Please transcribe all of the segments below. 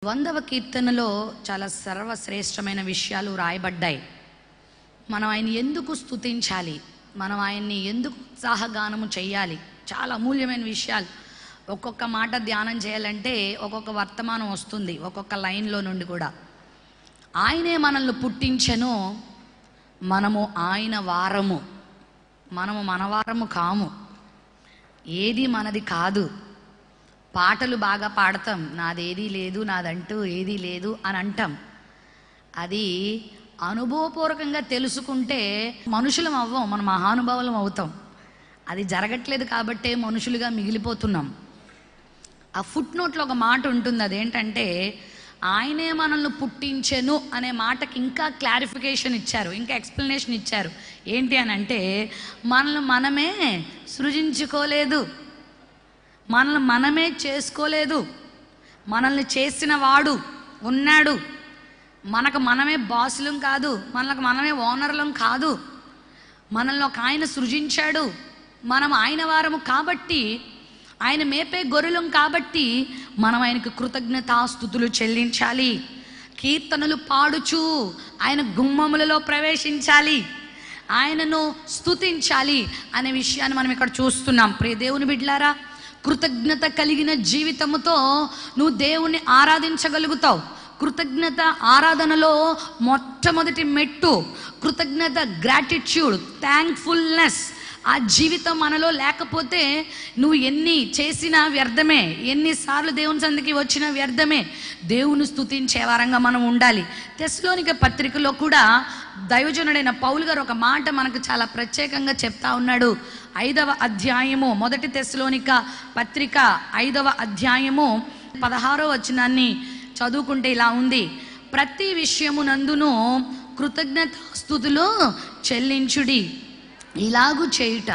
వందవ కీర్తనలో చాలా సర్వశ్రేష్టమైన విషయాలు రాయబడ్డాయి మనం ఆయన ఎందుకు స్తుతించాలి మనం ఆయన్ని ఎందుకు ఉత్సాహగానము చేయాలి చాలా అమూల్యమైన విషయాలు ఒక్కొక్క మాట ధ్యానం చేయాలంటే ఒక్కొక్క వర్తమానం వస్తుంది ఒక్కొక్క లైన్లో నుండి కూడా ఆయనే మనల్ని పుట్టించెను మనము ఆయన వారము మనము మనవారము కాము ఏది మనది కాదు పాటలు బాగా పాడతాం నాదేది లేదు నాదంటూ ఏదీ లేదు అని అంటాం అది అనుభవపూర్వకంగా తెలుసుకుంటే మనుషులం అవ్వం మన మహానుభావులం అవుతాం అది జరగట్లేదు కాబట్టే మనుషులుగా మిగిలిపోతున్నాం ఆ ఫుట్ నోట్లో ఒక మాట ఉంటుంది అదేంటంటే ఆయనే మనల్ని పుట్టించెను అనే మాటకి ఇంకా క్లారిఫికేషన్ ఇచ్చారు ఇంకా ఎక్స్ప్లెనేషన్ ఇచ్చారు ఏంటి అని అంటే మనల్ని మనమే సృజించుకోలేదు మనల్ని మనమే చేసుకోలేదు మనల్ని చేసిన వాడు ఉన్నాడు మనకు మనమే బాసులం కాదు మనకు మనమే ఓనర్లం కాదు మనల్ని ఒక ఆయన సృజించాడు మనం ఆయన వారము కాబట్టి ఆయన మేపే గొర్రెలం కాబట్టి మనం ఆయనకు కృతజ్ఞతాస్థుతులు చెల్లించాలి కీర్తనలు పాడుచు ఆయన గుమ్మములలో ప్రవేశించాలి ఆయనను స్తుతించాలి అనే విషయాన్ని మనం ఇక్కడ చూస్తున్నాం ప్రియ దేవుని బిడ్లారా కృతజ్ఞత కలిగిన జీవితముతో నువ్వు దేవుణ్ణి ఆరాధించగలుగుతావు కృతజ్ఞత ఆరాధనలో మొట్టమొదటి మెట్టు కృతజ్ఞత గ్రాటిట్యూడ్ థ్యాంక్ఫుల్నెస్ ఆ జీవితం మనలో లేకపోతే నువ్వు ఎన్ని చేసినా వ్యర్థమే ఎన్నిసార్లు దేవుని సందికి వచ్చినా వ్యర్థమే దేవుని స్తుతించే వారంగా మనం ఉండాలి తెస్లోనిక పత్రికలో కూడా దైవజనుడైన పౌలు గారు ఒక మాట మనకు చాలా ప్రత్యేకంగా చెప్తా ఉన్నాడు ఐదవ అధ్యాయము మొదటి తెస్లోనిక పత్రిక ఐదవ అధ్యాయము పదహారో వచనాన్ని చదువుకుంటే ఇలా ఉంది ప్రతి విషయమునందును కృతజ్ఞతాస్థుతులు చెల్లించుడి ఇలాగు చేయుట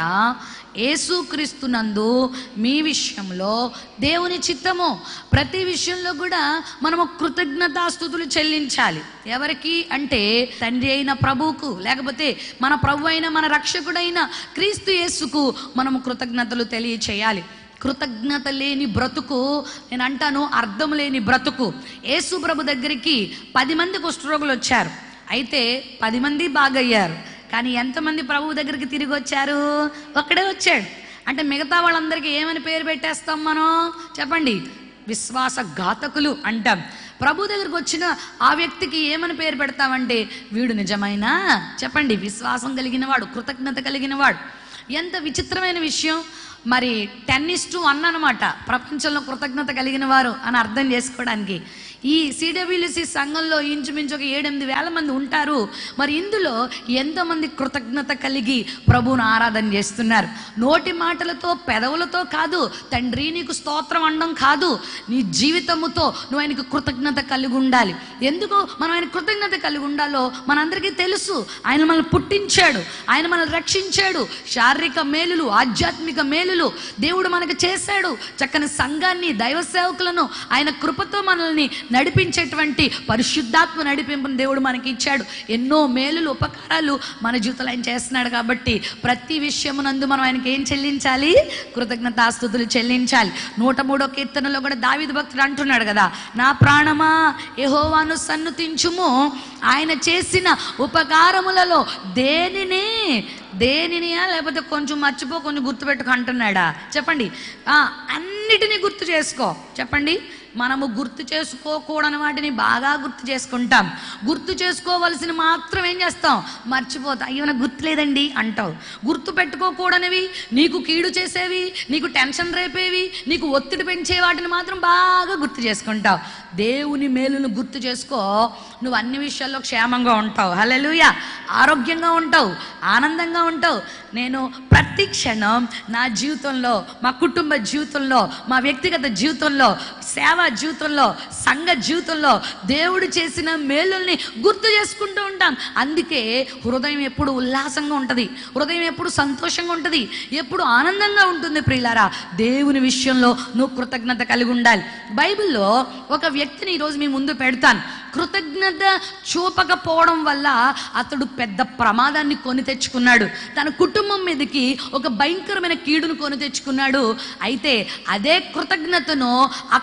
యేసుక్రీస్తునందు మీ విషయంలో దేవుని చిత్తము ప్రతి విషయంలో కూడా మనము కృతజ్ఞతాస్థుతులు చెల్లించాలి ఎవరికి అంటే తండ్రి అయిన ప్రభువుకు లేకపోతే మన ప్రభు అయిన మన రక్షకుడైన క్రీస్తు యేసుకు మనము కృతజ్ఞతలు తెలియచేయాలి కృతజ్ఞత లేని బ్రతుకు నేను అంటాను అర్థం లేని బ్రతుకు యేసు ప్రభు దగ్గరికి పది మంది కుష్ఠరోగులు వచ్చారు అయితే పది మంది బాగయ్యారు కానీ ఎంతమంది ప్రభువు దగ్గరికి తిరిగి వచ్చారు ఒక్కడే వచ్చాడు అంటే మిగతా వాళ్ళందరికీ ఏమని పేరు పెట్టేస్తాం మనం చెప్పండి విశ్వాస ఘాతకులు అంటాం ప్రభు దగ్గరికి వచ్చిన ఆ వ్యక్తికి ఏమని పేరు పెడతామంటే వీడు నిజమైన చెప్పండి విశ్వాసం కలిగిన వాడు కృతజ్ఞత కలిగిన వాడు ఎంత విచిత్రమైన విషయం మరి టెన్ ఇస్ టు వన్ అనమాట ప్రపంచంలో కృతజ్ఞత కలిగిన వారు అని అర్థం చేసుకోవడానికి ఈ సిడబ్ల్యూసి సంఘంలో ఇంచుమించు ఒక ఏడెనిమిది వేల మంది ఉంటారు మరి ఇందులో ఎంతమంది కృతజ్ఞత కలిగి ప్రభువును ఆరాధన చేస్తున్నారు నోటి మాటలతో పెదవులతో కాదు తండ్రి నీకు స్తోత్రం అనడం కాదు నీ జీవితముతో నువ్వు ఆయనకు కృతజ్ఞత కలిగి ఉండాలి ఎందుకు మనం ఆయన కృతజ్ఞత కలిగి ఉండాలో మనందరికీ తెలుసు ఆయన మనల్ని పుట్టించాడు ఆయన మనల్ని రక్షించాడు శారీరక మేలులు ఆధ్యాత్మిక మేలులు దేవుడు మనకు చేశాడు చక్కని సంఘాన్ని దైవ సేవకులను ఆయన కృపతో మనల్ని నడిపించేటువంటి పరిశుద్ధాత్మ నడిపింపును దేవుడు మనకి ఇచ్చాడు ఎన్నో మేలులు ఉపకారాలు మన జీవితంలో ఆయన చేస్తున్నాడు కాబట్టి ప్రతి విషయమునందు మనం ఆయనకి ఏం చెల్లించాలి కృతజ్ఞతాస్తుతులు చెల్లించాలి నూట మూడో కీర్తనలో కూడా దావిద భక్తుడు అంటున్నాడు కదా నా ప్రాణమా యెహోవాను సన్నుతించుము ఆయన చేసిన ఉపకారములలో దేనిని దేనినియా లేకపోతే కొంచెం మర్చిపో కొంచెం గుర్తుపెట్టుకో అంటున్నాడా చెప్పండి ఆ, అన్నిటినీ గుర్తు చేసుకో చెప్పండి మనము గుర్తు చేసుకోకూడని వాటిని బాగా గుర్తు చేసుకుంటాం గుర్తు చేసుకోవలసిన మాత్రం ఏం చేస్తాం మర్చిపోతా అయ్యో నాకు గుర్తులేదండి అంటావు గుర్తు పెట్టుకోకూడనివి నీకు కీడు చేసేవి నీకు టెన్షన్ రేపేవి నీకు ఒత్తిడి పెంచే వాటిని మాత్రం బాగా గుర్తు చేసుకుంటావు దేవుని మేలును గుర్తు చేసుకో నువ్వు అన్ని విషయాల్లో క్షేమంగా ఉంటావు హల్లెలూయా ఆరోగ్యంగా ఉంటావు ఆనందంగా ఉంటావు నేను ప్రతి క్షణం నా జీవితంలో మా కుటుంబ జీవితంలో మా వ్యక్తిగత జీవితంలో సేవా జీవితంలో సంఘ జీవితంలో దేవుడు చేసిన మేలుల్ని గుర్తు చేసుకుంటూ ఉంటాం అందుకే హృదయం ఎప్పుడు ఉల్లాసంగా ఉంటుంది హృదయం ఎప్పుడు సంతోషంగా ఉంటుంది ఎప్పుడు ఆనందంగా ఉంటుంది ప్రియులారా దేవుని విషయంలో నువ్వు కృతజ్ఞత కలిగి ఉండాలి బైబిల్లో ఒక వ్యక్తిని ఈరోజు మీ ముందు పెడతాను కృతజ్ఞత చూపకపోవడం వల్ల అతడు పెద్ద ప్రమాదాన్ని కొని తెచ్చుకున్నాడు తన కుటుంబం మీదకి ఒక భయంకరమైన కీడును కొని తెచ్చుకున్నాడు అయితే అదే కృతజ్ఞతను అతని భార్య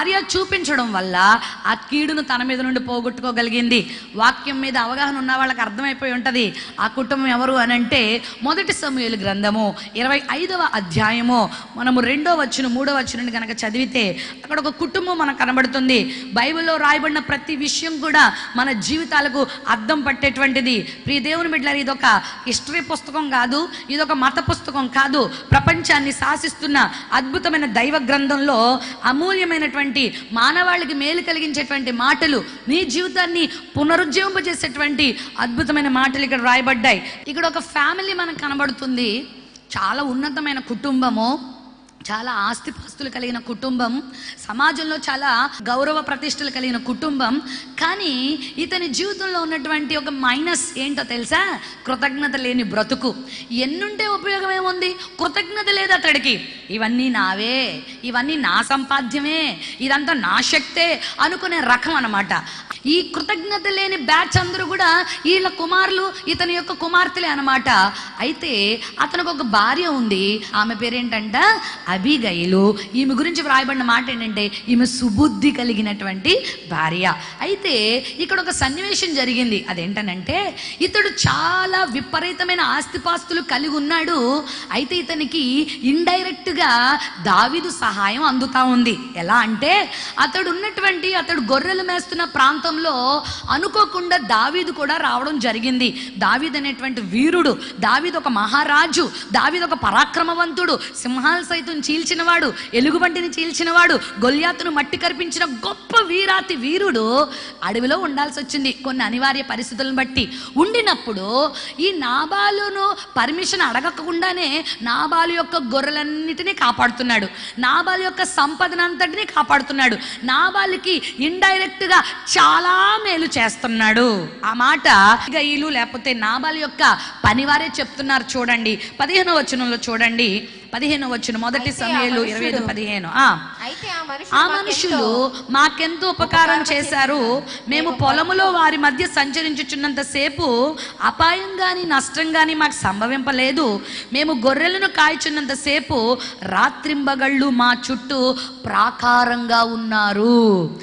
భార్య చూపించడం వల్ల ఆ కీడును తన మీద నుండి పోగొట్టుకోగలిగింది వాక్యం మీద అవగాహన ఉన్న వాళ్ళకి అర్థమైపోయి ఉంటది ఆ కుటుంబం ఎవరు అని అంటే మొదటి సమూహలు గ్రంథము ఇరవై ఐదవ అధ్యాయము మనము రెండో వచ్చిన మూడో వచ్చిన కనుక చదివితే అక్కడ ఒక కుటుంబం మనకు కనబడుతుంది బైబిల్లో రాయబడిన ప్రతి విషయం కూడా మన జీవితాలకు అర్థం పట్టేటువంటిది ప్రియ దేవుని బిడ్డలారు ఇది ఒక హిస్టరీ పుస్తకం కాదు ఇది ఒక మత పుస్తకం కాదు ప్రపంచాన్ని శాసిస్తున్న అద్భుతమైన దైవ గ్రంథంలో అమూల్యమైనటువంటి మానవాళికి మేలు కలిగించేటువంటి మాటలు నీ జీవితాన్ని పునరుజ్జీవింపజేసేటువంటి అద్భుతమైన మాటలు ఇక్కడ రాయబడ్డాయి ఇక్కడ ఒక ఫ్యామిలీ మనకు కనబడుతుంది చాలా ఉన్నతమైన కుటుంబము చాలా ఆస్తిపాస్తులు కలిగిన కుటుంబం సమాజంలో చాలా గౌరవ ప్రతిష్టలు కలిగిన కుటుంబం కానీ ఇతని జీవితంలో ఉన్నటువంటి ఒక మైనస్ ఏంటో తెలుసా కృతజ్ఞత లేని బ్రతుకు ఎన్నుంటే ఉపయోగం ఏముంది కృతజ్ఞత లేదు అతడికి ఇవన్నీ నావే ఇవన్నీ నా సంపాద్యమే ఇదంతా నా శక్తే అనుకునే రకం అన్నమాట ఈ కృతజ్ఞత లేని బ్యాచ్ అందరూ కూడా వీళ్ళ కుమారులు ఇతని యొక్క కుమార్తెలే అన్నమాట అయితే అతనికి ఒక భార్య ఉంది ఆమె పేరేంటంట అబిగైలు ఈమె గురించి వ్రాయబడిన మాట ఏంటంటే ఈమె సుబుద్ధి కలిగినటువంటి భార్య అయితే ఇక్కడ ఒక సన్నివేశం జరిగింది అదేంటనంటే ఇతడు చాలా విపరీతమైన ఆస్తిపాస్తులు కలిగి ఉన్నాడు అయితే ఇతనికి ఇండైరెక్ట్ గా దావీదు సహాయం అందుతా ఉంది ఎలా అంటే అతడు ఉన్నటువంటి అతడు గొర్రెలు మేస్తున్న ప్రాంతంలో అనుకోకుండా దావీదు కూడా రావడం జరిగింది దావీదు అనేటువంటి వీరుడు దావీదు ఒక మహారాజు దావీదు ఒక పరాక్రమవంతుడు సింహాలు సైతం చీల్చినవాడు ఎలుగుబంటిని చీల్చినవాడు గొల్యాతును మట్టి కరిపించిన గొప్ప వీరాతి వీరుడు అడవిలో ఉండాల్సి వచ్చింది కొన్ని అనివార్య పరిస్థితులను బట్టి ఉండినప్పుడు ఈ నాబాలును పర్మిషన్ అడగకుండానే నాబాలు యొక్క గొర్రెలన్నిటినీ కాపాడుతున్నాడు నాబాలు యొక్క సంపదనంతటినీ కాపాడుతున్నాడు నాబాలుకి ఇండైరెక్ట్ గా చాలా మేలు చేస్తున్నాడు ఆ మాట గైలు లేకపోతే నాబాలు యొక్క పనివారే చెప్తున్నారు చూడండి పదిహేనో వచనంలో చూడండి పదిహేనో వచ్చిన మొదటి అయితే ఆ సమయంలో ఇరవై ఐదు మనుషుడు- పదిహేను ఆ అయితే ఆ మనుషులు ఆ మాకెంతో మనుషులు మాకెంతో ఉపకారం చేశారు మేము పొలములో వారి మధ్య సంచరించుచున్నంత సేపు అపాయం గాని నష్టం గాని మాకు సంభవింపలేదు మేము గొర్రెలను కాయచున్నంత సేపు రాత్రింబగళ్ళు మా చుట్టూ ప్రాకారంగా ఉన్నారు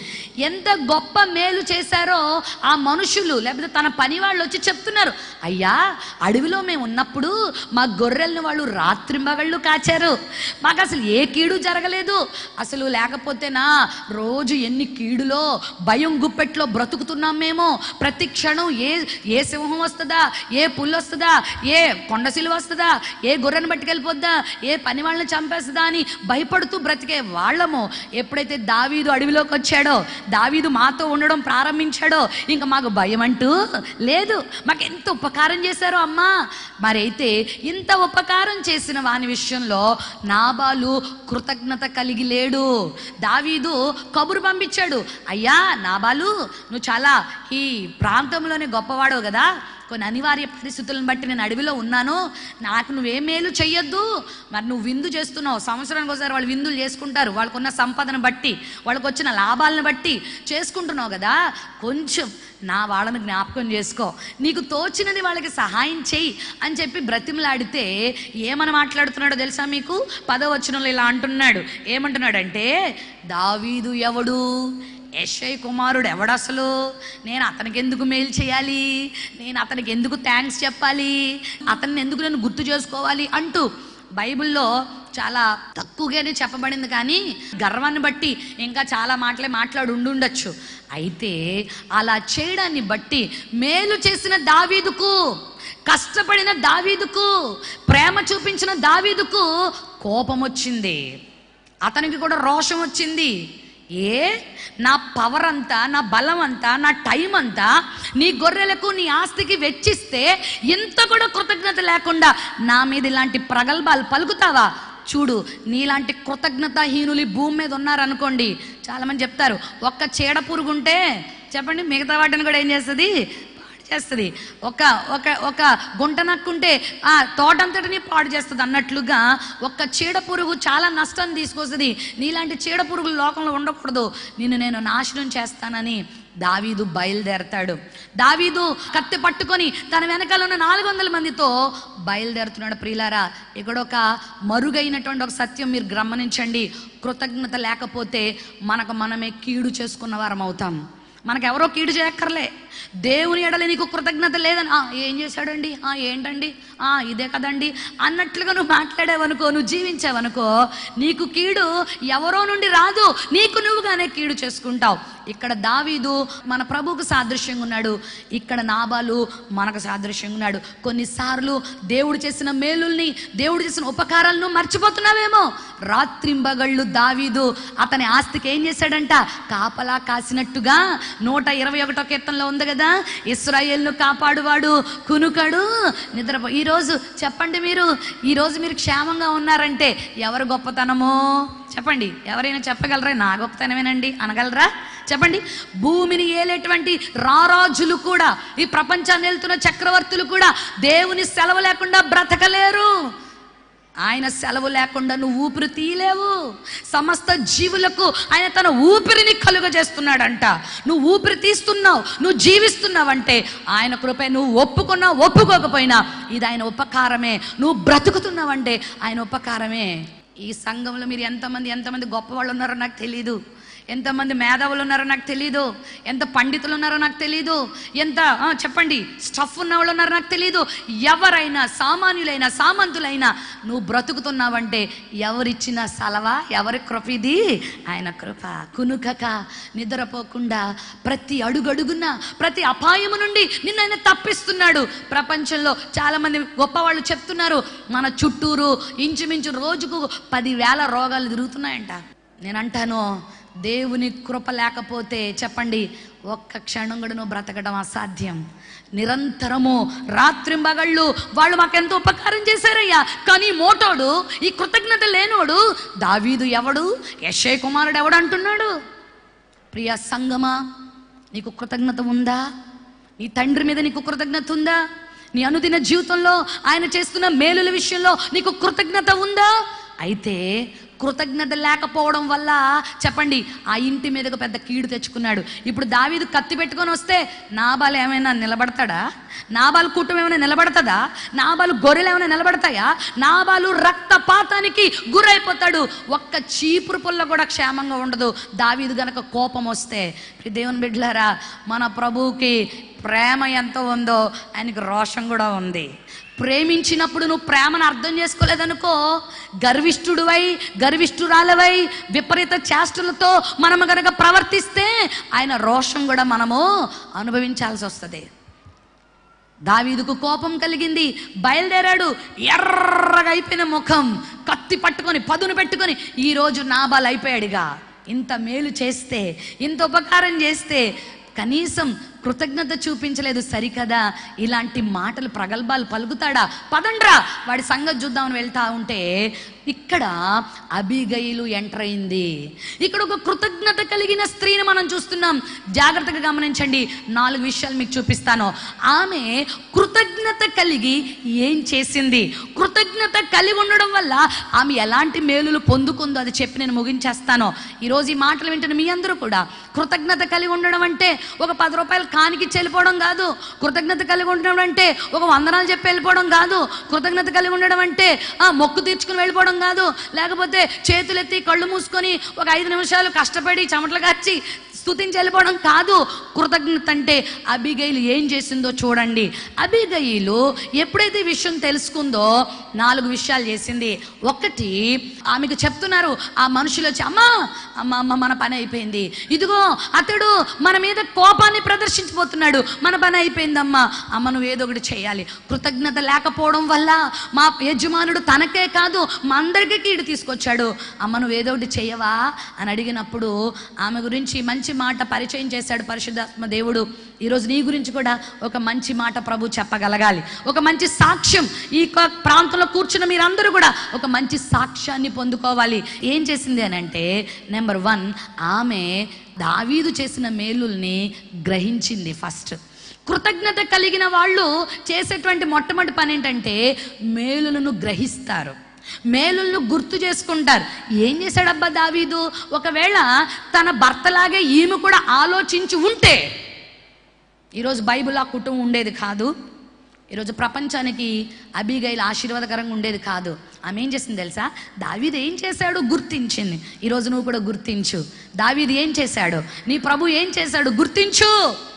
ఎంత గొప్ప మేలు చేశారో ఆ మనుషులు లేకపోతే తన పని వాళ్ళు వచ్చి చెప్తున్నారు అయ్యా అడవిలో మేము ఉన్నప్పుడు మా గొర్రెలను వాళ్ళు రాత్రింబగళ్ళు కాచారు మాకు అసలు ఏ కీడు జరగలేదు అసలు లేకపోతేనా రోజు ఎన్ని కీడులో భయం గుప్పెట్లో బ్రతుకుతున్నాం మేము ప్రతి క్షణం ఏ ఏ సింహం వస్తుందా ఏ పుల్లు వస్తుందా ఏ కొండసిలు వస్తుందా ఏ గొర్రెను పట్టుకెళ్ళిపోద్దా ఏ పని వాళ్ళని చంపేస్తుందా అని భయపడుతూ బ్రతికే వాళ్ళము ఎప్పుడైతే దావీదు అడవిలోకి వచ్చాడో దావీదు మాతో ఉండడం ప్రారంభించాడో ఇంకా మాకు భయం అంటూ లేదు మాకు ఎంత ఉపకారం చేశారో అమ్మా మరైతే ఇంత ఉపకారం చేసిన వాని విషయంలో నాబాలు కృతజ్ఞత కలిగి లేడు దావీదు కబురు పంపించాడు అయ్యా నాబాలు నువ్వు చాలా ఈ ప్రాంతంలోనే గొప్పవాడవు కదా కొన్ని అనివార్య పరిస్థితులను బట్టి నేను అడవిలో ఉన్నాను నాకు నువ్వే మేలు చెయ్యొద్దు మరి నువ్వు విందు చేస్తున్నావు సంవత్సరానికి ఒకసారి వాళ్ళు విందులు చేసుకుంటారు వాళ్ళకున్న సంపదను బట్టి వాళ్ళకు వచ్చిన లాభాలను బట్టి చేసుకుంటున్నావు కదా కొంచెం నా వాళ్ళని జ్ఞాపకం చేసుకో నీకు తోచినది వాళ్ళకి సహాయం చెయ్యి అని చెప్పి బ్రతిమలాడితే ఏమని మాట్లాడుతున్నాడో తెలుసా మీకు పదవచనంలో ఇలా అంటున్నాడు ఏమంటున్నాడంటే దావీదు ఎవడు యశ్ఐ కుమారుడు ఎవడసలు నేను అతనికి ఎందుకు మెయిల్ చేయాలి నేను అతనికి ఎందుకు థ్యాంక్స్ చెప్పాలి అతన్ని ఎందుకు నేను గుర్తు చేసుకోవాలి అంటూ బైబిల్లో చాలా తక్కువగానే చెప్పబడింది కానీ గర్వాన్ని బట్టి ఇంకా చాలా మాటలే మాట్లాడి ఉండుండొచ్చు అయితే అలా చేయడాన్ని బట్టి మేలు చేసిన దావీదుకు కష్టపడిన దావీదుకు ప్రేమ చూపించిన దావీదుకు కోపం వచ్చింది అతనికి కూడా రోషం వచ్చింది ఏ నా పవర్ అంతా నా బలం అంతా నా టైం అంతా నీ గొర్రెలకు నీ ఆస్తికి వెచ్చిస్తే ఇంత కూడా కృతజ్ఞత లేకుండా నా మీద ఇలాంటి ప్రగల్భాలు పలుకుతావా చూడు నీలాంటి కృతజ్ఞతాహీనులు ఈ భూమి మీద ఉన్నారనుకోండి చాలామంది చెప్తారు ఒక్క చీడ పురుగు ఉంటే చెప్పండి మిగతా వాటిని కూడా ఏం చేస్తుంది పాడు చేస్తుంది ఒక ఒక ఒక గుంట నక్కుంటే ఆ తోటంతటిని పాడు చేస్తుంది అన్నట్లుగా ఒక్క చీడ పురుగు చాలా నష్టాన్ని తీసుకొస్తుంది నీలాంటి చీడ పురుగులు లోకంలో ఉండకూడదు నిన్ను నేను నాశనం చేస్తానని దావీదు బయలుదేరతాడు దావీదు కత్తి పట్టుకొని తన వెనకాల ఉన్న నాలుగు వందల మందితో బయలుదేరుతున్నాడు ప్రియులారా ఇక్కడ ఒక మరుగైనటువంటి ఒక సత్యం మీరు గమనించండి కృతజ్ఞత లేకపోతే మనకు మనమే కీడు చేసుకున్న వారం అవుతాం మనకెవరో కీడు చేయక్కర్లే దేవుని ఎడల నీకు కృతజ్ఞత లేదని "ఆ, ఏం చేశాడండి ఆ, ఏంటండి ఆ, ఇదే కదండి అన్నట్లుగా నువ్వు మాట్లాడావనుకో నువ్వు జీవించావనుకో నీకు కీడు ఎవరో నుండి రాదు నీకు నువ్వుగానే కీడు చేసుకుంటావు ఇక్కడ దావీదు మన ప్రభువుకు సాదృశ్యంగా ఉన్నాడు ఇక్కడ నాబాలు మనకు సాదృశ్యంగా ఉన్నాడు కొన్నిసార్లు దేవుడు చేసిన మేలుల్ని దేవుడు చేసిన ఉపకారాలను మర్చిపోతున్నావేమో రాత్రింబగళ్ళు దావీదు అతని ఆస్తికి ఏం చేశాడంట కాపలా కాసినట్టుగా నూట ఇరవై ఒకటో కీర్తనలో ఉంది కదా ఇస్రాయేల్ను కాపాడువాడు కునుకడు నిద్రపో ఈరోజు చెప్పండి మీరు ఈరోజు మీరు క్షేమంగా ఉన్నారంటే ఎవరు గొప్పతనమో చెప్పండి ఎవరైనా చెప్పగలరా నా గొప్పతనమేనండి అనగలరా చెప్పండి భూమిని ఏలేటువంటి రారాజులు కూడా ఈ ప్రపంచాన్ని వెళ్తున్న చక్రవర్తులు కూడా దేవుని సెలవు లేకుండా బ్రతకలేరు ఆయన సెలవు లేకుండా నువ్వు ఊపిరి తీయలేవు సమస్త జీవులకు ఆయన తన ఊపిరిని కలుగజేస్తున్నాడంట నువ్వు ఊపిరి తీస్తున్నావు నువ్వు జీవిస్తున్నావంటే ఆయన కృపే నువ్వు ఒప్పుకున్నా ఒప్పుకోకపోయినా ఇది ఆయన ఉపకారమే నువ్వు బ్రతుకుతున్నావంటే ఆయన ఉపకారమే ఈ సంఘంలో మీరు ఎంతమంది ఎంతమంది గొప్ప వాళ్ళు ఉన్నారో నాకు తెలీదు ఎంతమంది మేధావులు ఉన్నారో నాకు తెలీదు ఎంత పండితులు ఉన్నారో నాకు తెలీదు ఎంత ఆ, చెప్పండి స్టఫ్ ఉన్న వాళ్ళు ఉన్నారో నాకు తెలీదు ఎవరైనా సామాన్యులైనా సామంతులైనా నువ్వు బ్రతుకుతున్నావంటే ఎవరిచ్చిన సలవా ఎవరి కృప ఇది ఆయన కృప కునుకక నిద్రపోకుండా ప్రతి అడుగడుగున ప్రతి అపాయము నుండి నిన్ను ఆయన తప్పిస్తున్నాడు ప్రపంచంలో చాలా మంది గొప్పవాళ్ళు చెప్తున్నారు మన చుట్టూరు ఇంచుమించు రోజుకు పదివేల రోగాలు తిరుగుతున్నాయంట నేను అంటాను దేవుని కృప లేకపోతే చెప్పండి ఒక్క క్షణం కూడా నువ్వు బ్రతకడం అసాధ్యం నిరంతరము రాత్రింబగళ్ళు వాళ్ళు మాకెంతో ఉపకారం చేశారయ్యా కానీ మోటోడు ఈ కృతజ్ఞత లేనోడు దావీదు ఎవడు యశయ కుమారుడు ఎవడు అంటున్నాడు ప్రియ సంగమా నీకు కృతజ్ఞత ఉందా నీ తండ్రి మీద నీకు కృతజ్ఞత ఉందా నీ అనుదిన జీవితంలో ఆయన చేస్తున్న మేలుల విషయంలో నీకు కృతజ్ఞత ఉందా అయితే కృతజ్ఞత లేకపోవడం వల్ల చెప్పండి ఆ ఇంటి మీదకు పెద్ద కీడు తెచ్చుకున్నాడు ఇప్పుడు దావీదు కత్తి పెట్టుకొని వస్తే నాబాలు ఏమైనా నిలబడతాడా నాబాలు కుటుంబం ఏమైనా నిలబడతాదా నాబాలు గొర్రెలు ఏమైనా నిలబడతాయా నాబాలు రక్తపాతానికి గురైపోతాడు ఒక్క చీపురు పుల్ల కూడా క్షేమంగా ఉండదు దావీదు గనక కోపం వస్తే ప్రియ దేవుని బిడ్డలారా మన ప్రభువుకి ప్రేమ ఎంత ఉందో ఆయనకి రోషం కూడా ఉంది ప్రేమించినప్పుడు నువ్వు ప్రేమను అర్థం చేసుకోలేదనుకో గర్విష్ఠుడువై గర్విష్ఠురాలవై విపరీత చేష్టలతో మనము గనక ప్రవర్తిస్తే ఆయన రోషం కూడా మనము అనుభవించాల్సి వస్తుంది దావీదుకు కోపం కలిగింది బయలుదేరాడు ఎర్రగా అయిపోయిన ముఖం కత్తి పట్టుకొని పదును పెట్టుకొని ఈరోజు నాబాలు అయిపోయాడుగా ఇంత మేలు చేస్తే ఇంత ఉపకారం చేస్తే కనీసం కృతజ్ఞత చూపించలేదు సరికదా ఇలాంటి మాటలు ప్రగల్భాలు పలుకుతాడా పదండ్రా వాడి సంగతి చూద్దామని వెళ్తా ఉంటే ఇక్కడ అబిగయిలు ఎంటర్ అయింది ఇక్కడ ఒక కృతజ్ఞత కలిగిన స్త్రీని మనం చూస్తున్నాం జాగ్రత్తగా గమనించండి నాలుగు విషయాలు మీకు చూపిస్తాను ఆమె కృతజ్ఞత కలిగి ఏం చేసింది కృతజ్ఞత కలిగి ఉండడం వల్ల ఆమె ఎలాంటి మేలులు పొందుకుందో అది చెప్పి నేను ముగించేస్తాను ఈరోజు ఈ మాటలు వింటున్న మీ అందరూ కూడా కృతజ్ఞత కలిగి ఉండడం అంటే ఒక పది రూపాయలు కానికి వెళ్ళిపోవడం కాదు కృతజ్ఞత కలిగి ఉండడం అంటే ఒక వందనాలు చెప్పి వెళ్ళిపోవడం కాదు కృతజ్ఞత కలిగి ఉండడం అంటే ఆ మొక్కు తీర్చుకుని వెళ్ళిపోవడం కాదు లేకపోతే చేతులెత్తి కళ్ళు మూసుకొని ఒక ఐదు నిమిషాలు కష్టపడి చెమటలు కాచి స్తుతించి వెళ్ళిపోవడం కాదు కృతజ్ఞత అంటే అబిగైలు ఏం చేసిందో చూడండి అబిగయిలు ఎప్పుడైతే ఈ విషయం తెలుసుకుందో నాలుగు విషయాలు చేసింది ఒకటి ఆమెకు చెప్తున్నారు ఆ మనుషులు వచ్చి అమ్మా అమ్మ అమ్మ మన పని అయిపోయింది ఇదిగో అతడు మన మీద కోపాన్ని ప్రదర్శించిపోతున్నాడు మన పని అయిపోయిందమ్మా అమ్మ నువ్వు ఏదో ఒకటి చేయాలి కృతజ్ఞత లేకపోవడం వల్ల మా యజమానుడు తనకే కాదు మా అందరికీ కీడు తీసుకొచ్చాడు అమ్మ నువ్వు ఏదో ఒకటి చేయవా అని అడిగినప్పుడు ఆమె గురించి మంచి మాట పరిచయం చేశాడు పరిశుద్ధాత్మ దేవుడు ఈరోజు నీ గురించి కూడా ఒక మంచి మాట ప్రభు చెప్పగలగాలి ఒక మంచి సాక్ష్యం ఈ యొక్క ప్రాంతంలో కూర్చున్న మీరందరూ కూడా ఒక మంచి సాక్ష్యాన్ని పొందుకోవాలి ఏం చేసింది అని అంటే నెంబర్ వన్ ఆమె దావీదు చేసిన మేలుల్ని గ్రహించింది ఫస్ట్ కృతజ్ఞత కలిగిన వాళ్ళు చేసేటువంటి మొట్టమొదటి పని ఏంటంటే మేలులను గ్రహిస్తారు మేలులను గుర్తు చేసుకుంటారు ఏం చేశాడబ్బా దావీదు ఒకవేళ తన భర్తలాగే ఈమె కూడా ఆలోచించి ఉంటే ఈరోజు బైబిల్ ఆ కుటుంబం ఉండేది కాదు ఈరోజు ప్రపంచానికి అబిగైల్ ఆశీర్వాదకరంగా ఉండేది కాదు ఆమె ఏం చేసింది తెలుసా దావీదు ఏం చేశాడు గుర్తించింది ఈరోజు నువ్వు కూడా గుర్తించు దావీదు ఏం చేశాడు నీ ప్రభు ఏం చేశాడు గుర్తించు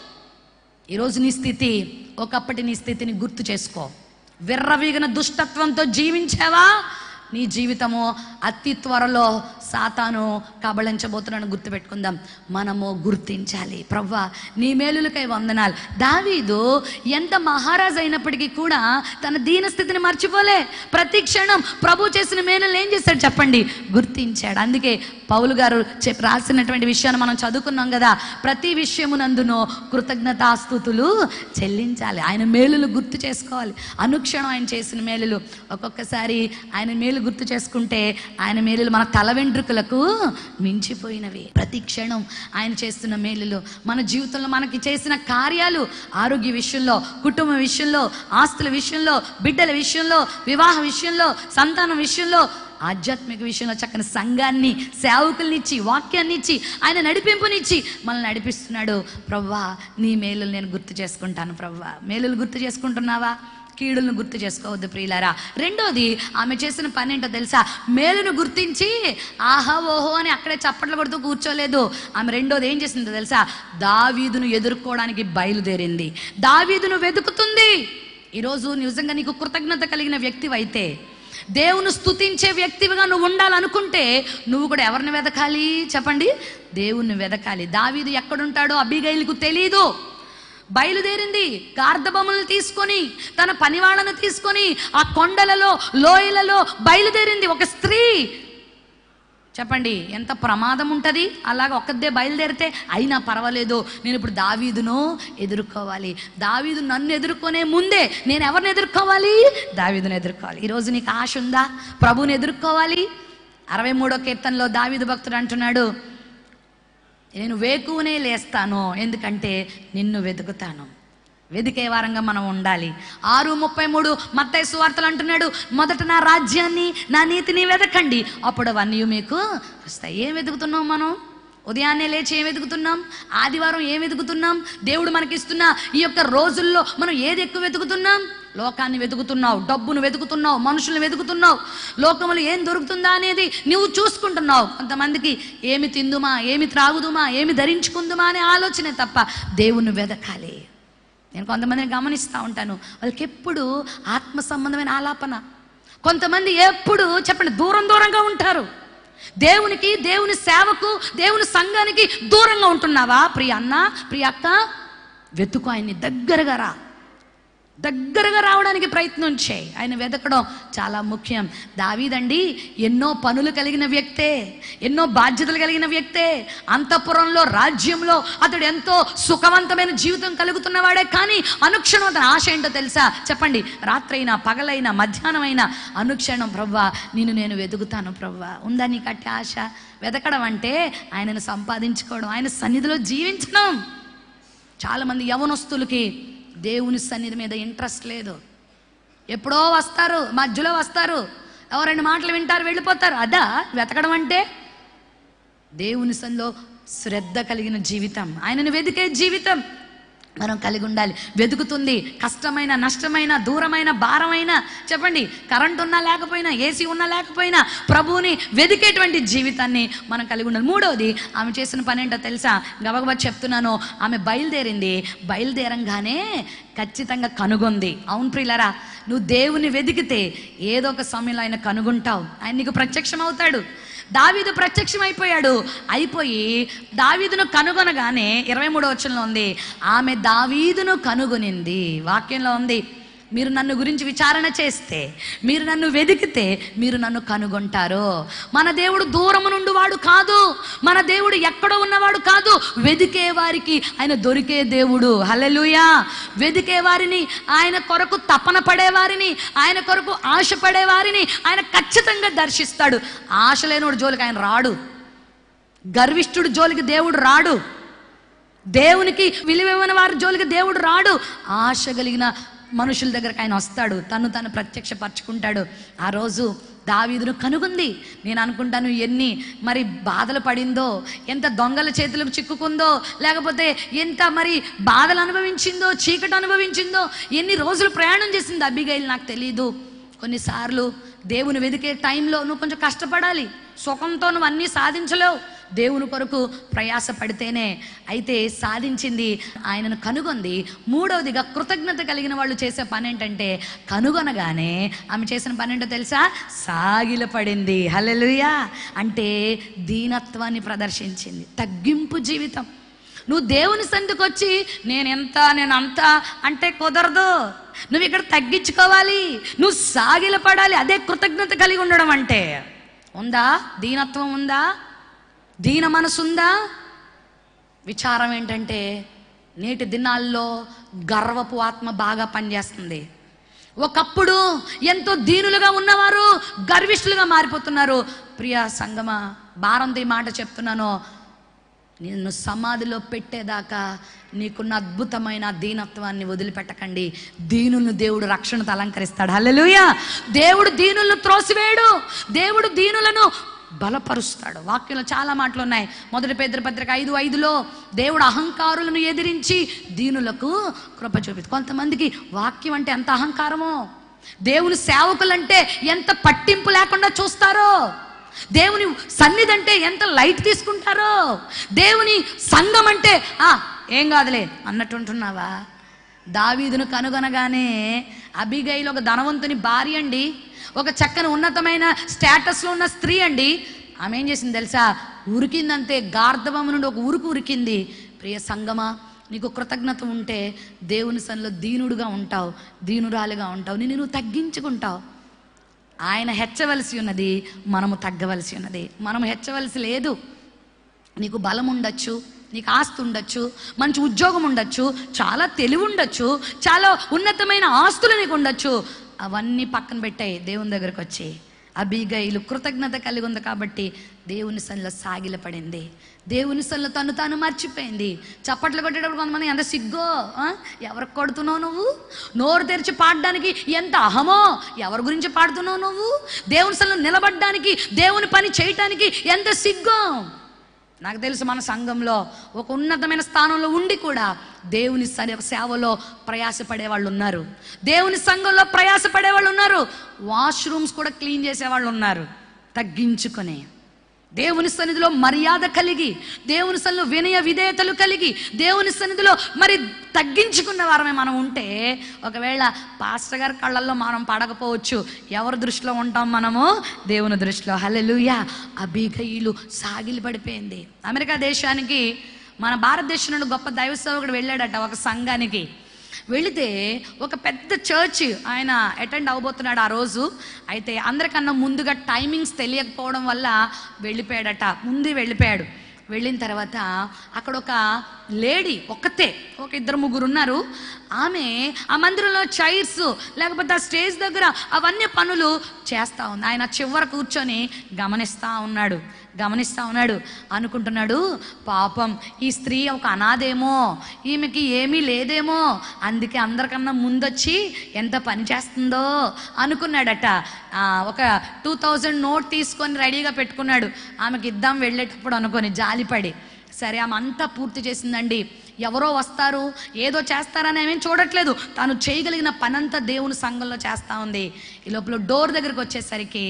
ఈరోజు నీ స్థితి ఒకప్పటి నీ స్థితిని గుర్తు చేసుకో విర్రవీగిన దుష్టత్వంతో జీవించావా నీ జీవితము అతి త్వరలో సాతాను కబళించబోతున్నాను గుర్తుపెట్టుకుందాం మనము గుర్తించాలి ప్రవ్వా నీ మేలులకై వందనాలు దావీదు ఎంత మహారాజు అయినప్పటికీ కూడా తన దీన స్థితిని మర్చిపోలే ప్రతి క్షణం ప్రభు చేసిన మేలులు ఏం చేశాడు చెప్పండి గుర్తించాడు అందుకే పౌలు గారు చెప్పి రాసినటువంటి విషయాన్ని మనం చదువుకున్నాం కదా ప్రతి విషయమునందునో కృతజ్ఞతాస్తుతులు చెల్లించాలి ఆయన మేలులు గుర్తు చేసుకోవాలి అనుక్షణం ఆయన చేసిన మేలులు ఒక్కొక్కసారి ఆయన మేలు గుర్తు చేసుకుంటే ఆయన మేలులు మన తల వెంట్రుకలకు మించిపోయినవి ప్రతి క్షణం ఆయన చేస్తున్న మేలులు మన జీవితంలో మనకి చేసిన కార్యాలు ఆరోగ్య విషయంలో కుటుంబ విషయంలో ఆస్తుల విషయంలో బిడ్డల విషయంలో వివాహ విషయంలో సంతానం విషయంలో ఆధ్యాత్మిక విషయంలో చక్కని సంఘాన్ని సేవకుల్నిచ్చి వాక్యాన్ని ఇచ్చి ఆయన నడిపింపునిచ్చి మనల్ని నడిపిస్తున్నాడు ప్రవ్వా నీ మేలులు నేను గుర్తు చేసుకుంటాను ప్రవ్వా మేలులు గుర్తు చేసుకుంటున్నావా కీడులను గుర్తు చేసుకోవద్దు ప్రియులారా రెండోది ఆమె చేసిన పని ఏంటో తెలుసా మేలును గుర్తించి ఆహా ఓహో అని అక్కడే చప్పట్లు కొడుతూ కూర్చోలేదు ఆమె రెండోది ఏం చేసిందో తెలుసా దావీదును ఎదుర్కోవడానికి బయలుదేరింది దావీదును వెతుకుతుంది ఈరోజు నిజంగా నీకు కృతజ్ఞత కలిగిన వ్యక్తివైతే దేవుని స్తుతించే వ్యక్తివిగా నువ్వు ఉండాలనుకుంటే నువ్వు కూడా ఎవరిని వెదకాలి చెప్పండి దేవుణ్ణి వెదకాలి దావీదు ఎక్కడుంటాడో అబిగైలుకు తెలీదు బయలుదేరింది గార్ధబొమ్మలను తీసుకొని తన పనివాళ్ళను తీసుకొని ఆ కొండలలో లోయలలో బయలుదేరింది ఒక స్త్రీ చెప్పండి ఎంత ప్రమాదం ఉంటుంది అలాగ ఒక్కదే బయలుదేరితే అయినా పర్వాలేదు నేను ఇప్పుడు దావీదును ఎదుర్కోవాలి దావీదు నన్ను ఎదుర్కొనే ముందే నేను ఎవరిని ఎదుర్కోవాలి దావీదును ఎదుర్కోవాలి ఈరోజు నీకు ఆశ ఉందా ప్రభువుని ఎదుర్కోవాలి అరవై మూడో కీర్తనలో దావీదు భక్తుడు అంటున్నాడు నేను వేకువనే లేస్తాను ఎందుకంటే నిన్ను వెతుకుతాను వెదికే వారంగా మనం ఉండాలి ఆరు ముప్పై మూడు మత్తయి సువార్తలు అంటున్నాడు మొదట నా రాజ్యాన్ని నా నీతిని వెతకండి అప్పుడు అవన్నీ మీకు వస్తాయి ఏం వెతుకుతున్నాం మనం ఉదయాన్నే లేచి ఏం వెతుకుతున్నాం ఆదివారం ఏం వెతుకుతున్నాం దేవుడు మనకిస్తున్న ఈ యొక్క రోజుల్లో మనం ఏది ఎక్కువ వెతుకుతున్నాం లోకాన్ని వెతుకుతున్నావు డబ్బును వెతుకుతున్నావు మనుషులను వెతుకుతున్నావు లోకములు ఏం దొరుకుతుందా అనేది నువ్వు చూసుకుంటున్నావు కొంతమందికి ఏమి తిందుమా ఏమి త్రాగుదుమా ఏమి ధరించుకుందుమా అనే ఆలోచనే తప్ప దేవుణ్ణి వెతకాలి నేను కొంతమందిని గమనిస్తూ ఉంటాను వాళ్ళకి ఎప్పుడు ఆత్మ సంబంధమైన ఆలాపన కొంతమంది ఎప్పుడు చెప్పండి దూరం దూరంగా ఉంటారు దేవునికి దేవుని సేవకు దేవుని సంఘానికి దూరంగా ఉంటున్నావా ప్రియ అన్న ప్రియ అక్క వెతుకు ఆయన్ని దగ్గరగా రా దగ్గరగా రావడానికి ప్రయత్నం చేయి ఆయన వెతకడం చాలా ముఖ్యం దావీదండి ఎన్నో పనులు కలిగిన వ్యక్తే ఎన్నో బాధ్యతలు కలిగిన వ్యక్తే అంతఃపురంలో రాజ్యంలో అతడు ఎంతో సుఖవంతమైన జీవితం కలుగుతున్నవాడే కానీ అనుక్షణం అతని ఆశ ఏంటో తెలుసా చెప్పండి రాత్రైనా పగలైనా మధ్యాహ్నమైనా అనుక్షణం ప్రవ్వా నిన్ను నేను వెతుకుతాను ప్రవ్వా ఉందా నీకు అట్టి ఆశ వెతకడం అంటే ఆయనను సంపాదించుకోవడం ఆయన సన్నిధిలో జీవించడం చాలామంది యవనస్తులకి దేవుని సన్నిధి మీద ఇంట్రెస్ట్ లేదు ఎప్పుడో వస్తారు మధ్యలో వస్తారు ఎవరైనా మాటలు వింటారు వెళ్ళిపోతారు అదా వెతకడం అంటే దేవుని సన్నిలో శ్రద్ధ కలిగిన జీవితం ఆయనను వెతికే జీవితం మనం కలిగి ఉండాలి వెతుకుతుంది కష్టమైన నష్టమైన దూరమైన భారమైన చెప్పండి కరెంట్ ఉన్నా లేకపోయినా ఏసీ ఉన్నా లేకపోయినా ప్రభువుని వెతికేటువంటి జీవితాన్ని మనం కలిగి ఉండాలి మూడవది ఆమె చేసిన పని ఏంటో తెలుసా గబగబా చెప్తున్నాను ఆమె బయలుదేరింది బయలుదేరంగానే ఖచ్చితంగా కనుగొంది అవును ప్రియులరా నువ్వు దేవుని వెతికితే ఏదో ఒక సమయంలో ఆయన కనుగొంటావు ఆయన నీకు ప్రత్యక్షం అవుతాడు దావీదు ప్రత్యక్షమైపోయాడు అయిపోయి దావీదును కనుగొనగానే ఇరవై మూడో వచనంలో ఉంది ఆమె దావీదును కనుగొనింది వాక్యంలో ఉంది మీరు నన్ను గురించి విచారణ చేస్తే మీరు నన్ను వెతికితే మీరు నన్ను కనుగొంటారు మన దేవుడు దూరము నుండి వాడు కాదు మన దేవుడు ఎక్కడో ఉన్నవాడు కాదు వెదికే వారికి ఆయన దొరికే దేవుడు హల్లెలూయా వెదికే వారిని ఆయన కొరకు తపన పడేవారిని ఆయన కొరకు ఆశపడే వారిని ఆయన ఖచ్చితంగా దర్శిస్తాడు ఆశ లేనివాడు జోలికి ఆయన రాడు గర్విష్ఠుడు జోలికి దేవుడు రాడు దేవునికి విలువైన వారి జోలికి దేవుడు రాడు ఆశ కలిగిన మనుషుల దగ్గరకు ఆయన వస్తాడు తను తను ప్రత్యక్షపరచుకుంటాడు ఆ రోజు దావీదును కనుగొంది నేను అనుకుంటాను ఎన్ని మరి బాధలు పడిందో ఎంత దొంగల చేతులకు చిక్కుకుందో లేకపోతే ఎంత మరి బాధలు అనుభవించిందో చీకటి అనుభవించిందో ఎన్ని రోజులు ప్రయాణం చేసిందో అబ్బిగైలు నాకు తెలియదు కొన్నిసార్లు దేవుని వెతికే టైంలో నువ్వు కొంచెం కష్టపడాలి సుఖంతో నువ్వు అన్నీ సాధించలేవు దేవుని కొరకు ప్రయాస పడితేనే అయితే సాధించింది ఆయనను కనుగొంది మూడవదిగా కృతజ్ఞత కలిగిన వాళ్ళు చేసే పని ఏంటంటే కనుగొనగానే ఆమె చేసిన పని ఏంటో తెలుసా సాగిల పడింది హల్లెలూయా అంటే దీనత్వాన్ని ప్రదర్శించింది తగ్గింపు జీవితం నువ్వు దేవుని సందుకు వచ్చి నేను ఎంత నేను అంత అంటే కుదరదు నువ్వు ఇక్కడ తగ్గించుకోవాలి నువ్వు సాగిల పడాలి అదే కృతజ్ఞత కలిగి ఉండడం అంటే ఉందా దీనత్వం ఉందా దీన మనసు ఉందా విచారం ఏంటంటే నేటి దినాల్లో గర్వపు ఆత్మ బాగా పనిచేస్తుంది ఒకప్పుడు ఎంతో దీనులుగా ఉన్నవారు గర్విష్ఠులుగా మారిపోతున్నారు ప్రియ సంగమ భారంతో ఈ మాట చెప్తున్నాను నిన్ను సమాధిలో పెట్టేదాకా నీకున్న అద్భుతమైన దీనత్వాన్ని వదిలిపెట్టకండి దీనులను దేవుడు రక్షణతో అలంకరిస్తాడు హల్లెలూయా దేవుడు దీనులను త్రోసివేయడు దేవుడు దీనులను బలపరుస్తాడు వాక్యంలో చాలా మాటలు ఉన్నాయి మొదటి పేదరి పత్రిక ఐదు ఐదులో దేవుడు అహంకారులను ఎదిరించి దీనులకు కృప చూపి కొంతమందికి వాక్యం అంటే ఎంత అహంకారమో దేవుని సేవకులంటే ఎంత పట్టింపు లేకుండా చూస్తారో దేవుని సన్నిధి అంటే ఎంత లైట్ తీసుకుంటారో దేవుని సంఘం అంటే ఆ ఏం కాదులే అన్నట్టు ఉంటున్నావా దావీదును కనుగొనగానే అబిగైలు ఒక ధనవంతుని భార్య అండి ఒక చక్కని ఉన్నతమైన స్టేటస్లో ఉన్న స్త్రీ అండి ఆమె ఏం చేసింది తెలుసా ఉరికిందంతే గార్ధవము నుండి ఒక ఉరుకు ఉరికింది ప్రియ సంగమా నీకు కృతజ్ఞత ఉంటే దేవుని సన్నిలో దీనుడుగా ఉంటావు దీనురాలుగా ఉంటావు నిన్ను నువ్వు తగ్గించుకుంటావు ఆయన హెచ్చవలసి ఉన్నది మనము తగ్గవలసి ఉన్నది మనము హెచ్చవలసి లేదు నీకు బలం ఉండొచ్చు నీకు ఆస్తి ఉండొచ్చు మంచి ఉద్యోగం ఉండొచ్చు చాలా తెలివి ఉండొచ్చు చాలా ఉన్నతమైన ఆస్తులు నీకు ఉండొచ్చు అవన్నీ పక్కన పెట్టాయి దేవుని దగ్గరకు వచ్చి అబీగైలు కృతజ్ఞత కలిగి ఉంది కాబట్టి దేవుని సన్నిలో సాగిలపడింది దేవుని సన్నిలో తను తాను మర్చిపోయింది చప్పట్లు కొట్టేటప్పుడు కొంతమంది ఎంత సిగ్గో ఆ? ఎవరికి కొడుతున్నావు నువ్వు నోరు తెరిచి పాడడానికి ఎంత అహమో ఎవరి గురించి పాడుతున్నావు నువ్వు దేవుని సన్నిలో నిలబడడానికి దేవుని పని చేయటానికి ఎంత సిగ్గో నాకు తెలుసు మన సంఘంలో ఒక ఉన్నతమైన స్థానంలో ఉండి కూడా దేవుని సరి ఒక సేవలో ప్రయాసపడే వాళ్ళు ఉన్నారు దేవుని సంఘంలో ప్రయాసపడే వాళ్ళు ఉన్నారు వాష్రూమ్స్ కూడా క్లీన్ చేసే వాళ్ళు ఉన్నారు తగ్గించుకొని దేవుని సన్నిధిలో మర్యాద కలిగి దేవుని సన్నిధిలో వినయ విధేయతలు కలిగి దేవుని సన్నిధిలో మరి తగ్గించుకున్న వారమే మనం ఉంటే ఒకవేళ పాస్టర్ గారి కళ్ళల్లో మనం పడకపోవచ్చు ఎవరి దృష్టిలో ఉంటాం మనము దేవుని దృష్టిలో హల్లెలూయా అభిగయులు సాగిలి పడిపోయింది అమెరికా దేశానికి మన భారతదేశం నుండి గొప్ప దైవ సేవకుడు వెళ్ళాడట ఒక సంఘానికి వెళితే ఒక పెద్ద చర్చ్ ఆయన అటెండ్ అవబోతున్నాడు ఆ రోజు అయితే అందరికన్నా ముందుగా టైమింగ్స్ తెలియకపోవడం వల్ల వెళ్ళిపోయాడట ముందు వెళ్ళిపోయాడు వెళ్ళిన తర్వాత అక్కడ ఒక లేడీ ఒక్కతే ఒక ఇద్దరు ముగ్గురు ఉన్నారు ఆమె ఆ మందిరంలో చైర్స్ లేకపోతే ఆ స్టేజ్ దగ్గర అవన్నీ పనులు చేస్తూ ఉంది ఆయన చివర కూర్చొని గమనిస్తూ ఉన్నాడు గమనిస్తూ ఉన్నాడు అనుకుంటున్నాడు పాపం ఈ స్త్రీ ఒక అనాథేమో ఈమెకి ఏమీ లేదేమో అందుకే అందరికన్నా ముందొచ్చి ఎంత పని చేస్తుందో అనుకున్నాడట ఆ, ఒక టూ థౌజండ్ నోట్ తీసుకొని రెడీగా పెట్టుకున్నాడు ఆమెకి ఇద్దాం వెళ్ళేటప్పుడు అనుకొని జాలిపడి సరే ఆమె అంతా పూర్తి చేసిందండి ఎవరో వస్తారు ఏదో చేస్తారని ఆమె చూడట్లేదు తాను చేయగలిగిన పనంతా దేవుని సంఘంలో చేస్తూ ఉంది ఈ లోపల డోర్ దగ్గరికి వచ్చేసరికి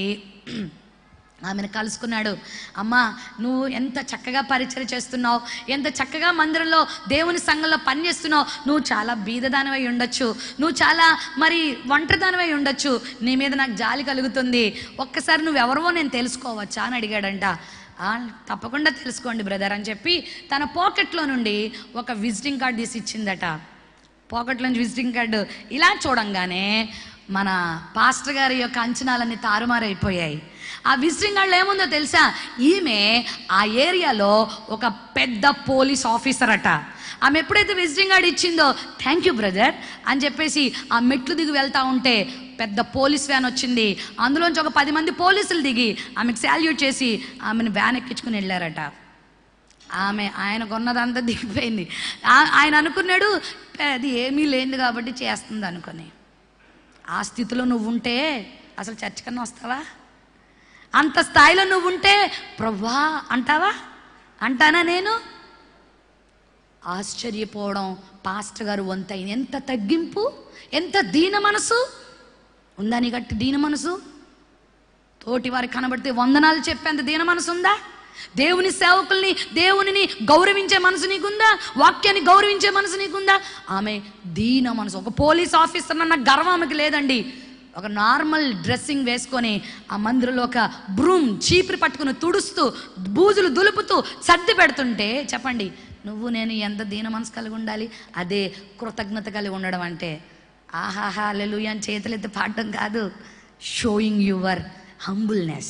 ఆమెను కలుసుకున్నాడు అమ్మా నువ్వు ఎంత చక్కగా పరిచయం చేస్తున్నావు ఎంత చక్కగా మందిరంలో దేవుని సంఘంలో పనిచేస్తున్నావు నువ్వు చాలా బీదదానివై ఉండొచ్చు నువ్వు చాలా మరి ఒంటరిదానివై ఉండొచ్చు నీ మీద నాకు జాలి కలుగుతుంది ఒక్కసారి నువ్వెవరవో నేను తెలుసుకోవచ్చా అని అడిగాడంట "ఆ, తప్పకుండా తెలుసుకోండి బ్రదర్ అని చెప్పి తన పాకెట్లో నుండి ఒక విజిటింగ్ కార్డ్ తీసి ఇచ్చిందట పాకెట్లో నుంచి విజిటింగ్ కార్డు ఇలా చూడంగానే మన పాస్టర్ గారి యొక్క అంచనాలన్నీ తారుమారైపోయాయి ఆ విజిటింగ్ కార్డులో ఏముందో తెలుసా ఈమె ఆ ఏరియాలో ఒక పెద్ద పోలీస్ ఆఫీసర్ అట ఆమె ఎప్పుడైతే విజిటింగ్ కార్డు ఇచ్చిందో థ్యాంక్ యూ బ్రదర్ అని చెప్పేసి ఆ మెట్లు దిగి వెళ్తా ఉంటే పెద్ద పోలీస్ వ్యాన్ వచ్చింది అందులోంచి ఒక పది మంది పోలీసులు దిగి ఆమెకు శాల్యూట్ చేసి ఆమెను వ్యాన్ ఎక్కించుకుని వెళ్ళారట ఆమె ఆయన కొన్నదంతా దిగిపోయింది ఆ- ఆయన అనుకున్నాడు అది ఏమీ లేదు కాబట్టి చేస్తుంది అనుకొని ఆ స్థితిలో నువ్వు ఉంటే అసలు చర్చ్ కన్నా వస్తావా అంత స్థాయిలో నువ్వు ఉంటే ప్రవ్వా అంటావా అంటానా నేను ఆశ్చర్యపోవడం పాస్టర్ గారు వంతైన ఎంత తగ్గింపు ఎంత దీన మనసు ఉందా నీ గట్టి దీన మనసు తోటి వారికి కనబడితే వందనాలు చెప్పేంత దీన మనసు ఉందా దేవుని సేవకుల్ని దేవునిని గౌరవించే మనసు నీకుందా వాక్యాన్ని గౌరవించే మనసు నీకుందా ఆమె దీన మనసు ఒక పోలీస్ ఆఫీసర్ అన్న గర్వం ఆమెకి లేదండి ఒక నార్మల్ డ్రెస్సింగ్ వేసుకొని ఆ మందిరంలో ఒక బ్రూమ్ చీపురి పట్టుకుని తుడుస్తూ బూజులు దులుపుతూ సర్ది పెడుతుంటే చెప్పండి నువ్వు నేను ఎంత దీన మనసు కలిగి ఉండాలి అదే కృతజ్ఞత కలిగి ఉండడం అంటే ఆహాహా లెలుయ అని చేతులెత్తి పాడడం కాదు షోయింగ్ యువర్ హంబుల్నెస్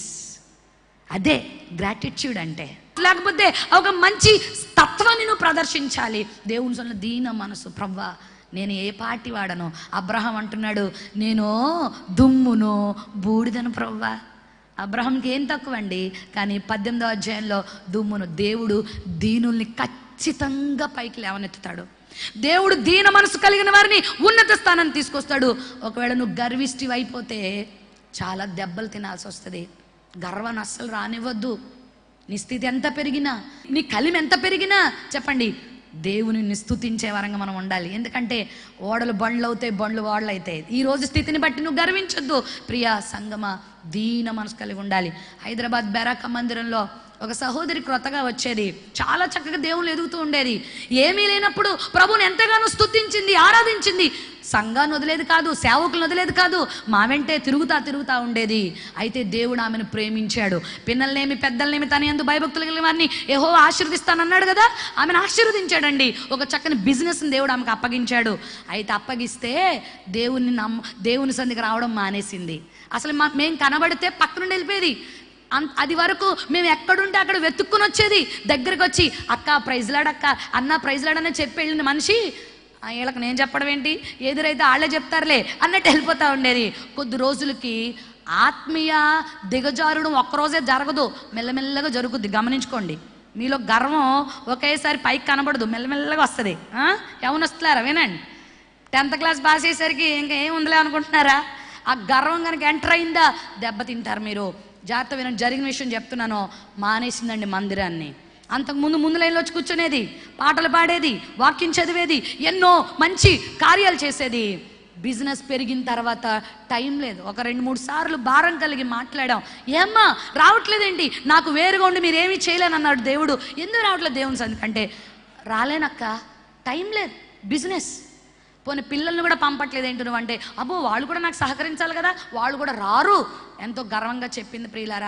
అదే గ్రాటిట్యూడ్ అంటే లేకపోతే ఒక మంచి తత్వాన్ని నువ్వు ప్రదర్శించాలి దేవుని సొన్న దీన మనసు ప్రవ్వా నేను ఏ పార్టీ వాడను అబ్రహం అంటున్నాడు నేను దుమ్మును బూడిదను ప్రవ్వా అబ్రహంకి ఏం తక్కువ అండి కానీ పద్దెనిమిదో అధ్యాయంలో దుమ్మును దేవుడు దీనుల్ని ఖచ్చితంగా పైకి లేవనెత్తుతాడు దేవుడు దీన మనసు కలిగిన వారిని ఉన్నత స్థానాన్ని తీసుకొస్తాడు ఒకవేళ నువ్వు గర్విష్టి అయిపోతే చాలా దెబ్బలు తినాల్సి వస్తుంది గర్వాన్ని అస్సలు రానివ్వద్దు నీ స్థితి ఎంత పెరిగినా నీ కలిమి ఎంత పెరిగినా చెప్పండి దేవుని స్తుతించే వరంగా మనం ఉండాలి ఎందుకంటే ఓడలు బండ్లు అవుతాయి బండ్లు ఓడలు అవుతాయి ఈ రోజు స్థితిని బట్టి నువ్వు గర్వించొద్దు ప్రియా సంగమ దీన మనసు కలిగి ఉండాలి హైదరాబాద్ బెరాక మందిరంలో ఒక సహోదరి క్రొత్తగా వచ్చేది చాలా చక్కగా దేవుళ్ళు ఎదుగుతూ ఉండేది ఏమీ లేనప్పుడు ప్రభుని ఎంతగానో స్తుతించింది ఆరాధించింది సంఘాన్ని వదిలేదు కాదు సేవకులను వదిలేదు కాదు మా వెంటే తిరుగుతా తిరుగుతా ఉండేది అయితే దేవుడు ఆమెను ప్రేమించాడు పిల్లల్నేమి పెద్దలనేమి తన ఎందు భయభక్తులు కలిగిన వారిని ఏహో ఆశీర్దిస్తానన్నాడు కదా ఆమెను ఆశీర్వదించాడండి ఒక చక్కని బిజినెస్ని దేవుడు ఆమెకు అప్పగించాడు అయితే అప్పగిస్తే దేవుని నమ్మ దేవుని సందికి రావడం మానేసింది అసలు మా మేము కనబడితే పక్క నుండి వెళ్ళిపోయేది అం- అది వరకు మేము ఎక్కడుంటే అక్కడ వెతుక్కుని వచ్చేది దగ్గరకు వచ్చి అక్క ప్రైజ్లాడక్క అన్న ప్రైజ్లాడనే చెప్పి వెళ్ళిన మనిషి "ఆ, వీళ్ళకి నేను చెప్పడం ఏంటి ఎదురైతే వాళ్ళే చెప్తారులే అన్నట్టు వెళ్ళిపోతా ఉండేది కొద్ది రోజులకి ఆత్మీయ దిగజారుడం ఒక్కరోజే జరగదు మెల్లమెల్లగా జరుగుద్ది గమనించుకోండి మీలో గర్వం ఒకేసారి పైకి కనబడదు మెల్లమెల్లగా వస్తుంది ఎవనొస్తున్నారా వినండి టెన్త్ క్లాస్ పాస్ అయ్యేసరికి ఇంకా ఏం ఉందిలే అనుకుంటున్నారా ఆ గర్వం కనుక ఎంటర్ అయిందా దెబ్బతింటారు మీరు జాగ్రత్త వినండి జరిగిన విషయం చెప్తున్నాను మానేసిందండి మందిరాన్ని అంతకు ముందు ముందు లైన్లో వచ్చి కూర్చునేది పాటలు పాడేది వాక్యం చదివేది ఎన్నో మంచి కార్యాలు చేసేది బిజినెస్ పెరిగిన తర్వాత టైం లేదు ఒక రెండు మూడు సార్లు భారం కలిగి మాట్లాడాం ఏమ్మా రావట్లేదేంటి నాకు వేరుగా ఉండి మీరు ఏమీ చేయలేను అన్నాడు దేవుడు ఎందుకు రావట్లేదు దేవుని సందికి అంటే రాలేనక్క టైం లేదు బిజినెస్ పోనీ పిల్లల్ని కూడా పంపట్లేదు ఏంటి నువ్వు అంటే అబ్బో వాళ్ళు కూడా నాకు సహకరించాలి కదా వాళ్ళు కూడా రారు ఎంతో గర్వంగా చెప్పింది ప్రియులారా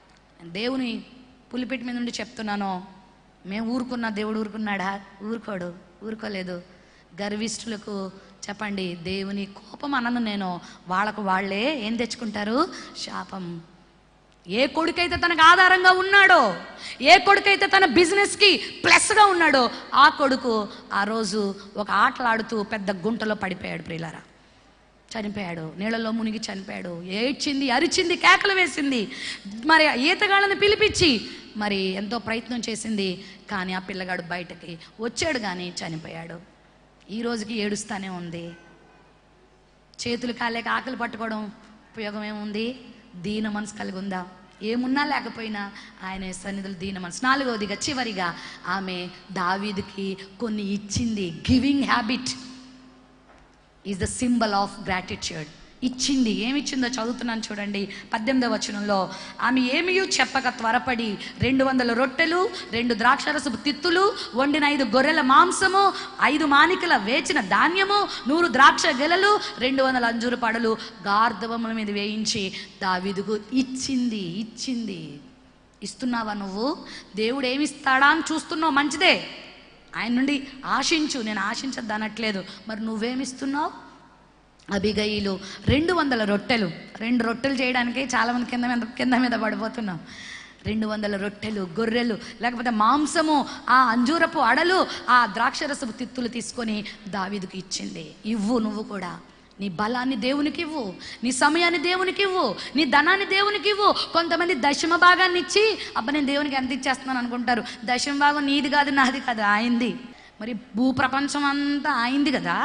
దేవుని పులిపెట్టి మీద నుండి చెప్తున్నాను మేము ఊరుకున్నా దేవుడు ఊరుకున్నాడా ఊరుకోడు ఊరుకోలేదు గర్విష్ఠులకు చెప్పండి దేవుని కోపం అనను నేను వాళ్ళకు వాళ్ళే ఏం తెచ్చుకుంటారు శాపం ఏ కొడుకైతే తనకు ఆధారంగా ఉన్నాడో ఏ కొడుకైతే తన బిజినెస్కి ప్లస్గా ఉన్నాడో ఆ కొడుకు ఆ రోజు ఒక ఆటలాడుతూ పెద్ద గుంటలో పడిపోయాడు ప్రియులారా చనిపోయాడు నీళ్ళలో మునిగి చనిపోయాడు ఏడ్చింది అరిచింది కేకలు వేసింది మరి ఆ ఈతగాళ్ళని పిలిపించి మరి ఎంతో ప్రయత్నం చేసింది కానీ ఆ పిల్లగాడు బయటకి వచ్చాడు కానీ చనిపోయాడు ఈ రోజుకి ఏడుస్తానే ఉంది చేతులు కాలేక ఆకలి పట్టుకోవడం ఉపయోగం ఏముంది దీన మనసు కలిగి ఉందా ఏమున్నా లేకపోయినా ఆయన సన్నిధులు దీన మనసు నాలుగవదిగా చివరిగా ఆమె దావీదుకి కొన్ని ఇచ్చింది giving habit is the symbol of gratitude ఇచ్చింది ఏమి ఇచ్చిందో చదువుతున్నాను చూడండి పద్దెనిమిదవ వచనంలో ఆమె ఏమియూ చెప్పక త్వరపడి రెండు వందల రొట్టెలు రెండు ద్రాక్షరసపు తిత్తులు వండిన ఐదు గొర్రెల మాంసము ఐదు మానికల వేచిన ధాన్యము నూరు ద్రాక్ష గెలలు రెండు వందల అంజూరు పడలు గార్ధవముల మీద వేయించి దావీదుకు ఇచ్చింది ఇచ్చింది ఇస్తున్నావా నువ్వు దేవుడు ఏమి ఇస్తాడా అని చూస్తున్నావు మంచిదే ఆయన నుండి ఆశించు నేను ఆశించద్దు అనట్లేదు మరి నువ్వేమిస్తున్నావు అబిగయిలు రెండు వందల రొట్టెలు రెండు రొట్టెలు చేయడానికి చాలామంది కింద మీద కింద మీద పడిపోతున్నాం రెండు వందల రొట్టెలు గొర్రెలు లేకపోతే మాంసము ఆ అంజూరపు అడలు ఆ ద్రాక్షరసపు తిత్తులు తీసుకొని దావీదుకి ఇచ్చింది ఇవ్వు నువ్వు కూడా నీ బలాన్ని దేవునికి ఇవ్వు నీ సమయాన్ని దేవునికి ఇవ్వు నీ ధనాన్ని దేవునికి ఇవ్వు కొంతమంది దశమ భాగాన్ని ఇచ్చి అబ్బా నేను దేవునికి ఎంత ఇచ్చేస్తున్నాను అనుకుంటారు దశమ భాగం నీది కాదు నాది కాదు ఆయింది మరి భూప్రపంచం అంతా ఆయింది కదా